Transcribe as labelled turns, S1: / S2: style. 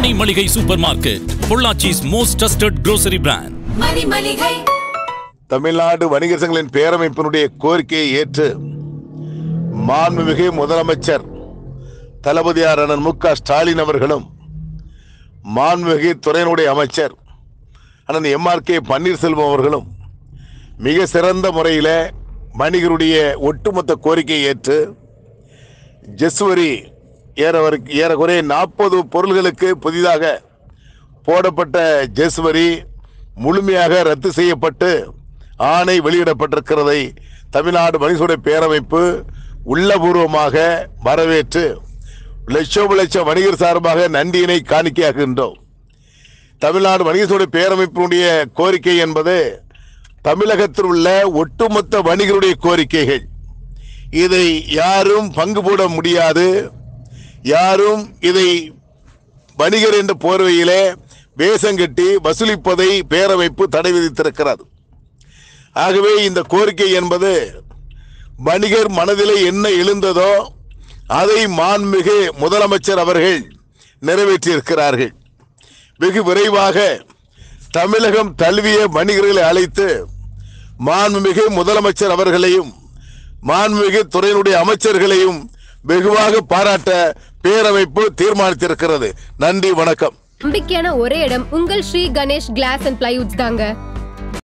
S1: மணி மளிகை super market Pollachi's most trusted grocery brand
S2: Mani மளிகை
S3: தமிழ்நாடு வணிகர் சங்கங்களின் பேரமைப்பினுடைய கோரிக்கையை ஏற்று மாண்புமிகு முதலமைச்சர் தளபதியார் அண்ணன் மு க ஸ்டாலின் அவர்களும் மாண்புமிகு துறையினுடைய அமைச்சர் அண்ணன் எம்ஆர்கே பன்னீர்செல்வம் அவர்களும் மிக சிறந்த முறையில் வணிகருடைய ஒட்டுமொத்த கோரிக்கையை ஏற்று ஜெஸ்வரி ஏற ஏறக்குறைய நாற்பது பொருள்களுக்கு புதிதாக போடப்பட்ட ஜெஸ்வரி முழுமையாக ரத்து செய்யப்பட்டு ஆணை வெளியிடப்பட்டிருக்கிறதை தமிழ்நாடு மனிதனுடைய பேரமைப்பு உள்ளபூர்வமாக வரவேற்று லட்சோப லட்சம் வணிகர் சார்பாக நன்றியினை காணிக்கையாகின்றோம் தமிழ்நாடு வணிகர்களுடைய பேரமைப்பினுடைய கோரிக்கை என்பது தமிழகத்தில் உள்ள ஒட்டுமொத்த வணிகருடைய கோரிக்கைகள் இதை யாரும் பங்கு போட முடியாது யாரும் இதை வணிகர் என்ற போர்வையிலே வேஷம் கட்டி வசூலிப்பதை பேரமைப்பு தடை விதித்திருக்கிறது ஆகவே இந்த கோரிக்கை என்பது வணிகர் மனதிலே என்ன எழுந்ததோ அதை மாண்புமிகு முதலமைச்சர் அவர்கள் நிறைவேற்றியிருக்கிறார்கள் வெகு விரைவாக தமிழகம் தழுவிய வணிகர்களை அழைத்து மாண்புமிகு முதலமைச்சர் அவர்களையும் மாண்புமிகு துறையினுடைய அமைச்சர்களையும் வெகுவாக பாராட்ட பேரமைப்பு தீர்மானித்திருக்கிறது நன்றி வணக்கம்
S4: நம்பிக்கையான ஒரே இடம் உங்கள் Sri Ganesh glass and plywoods தாங்க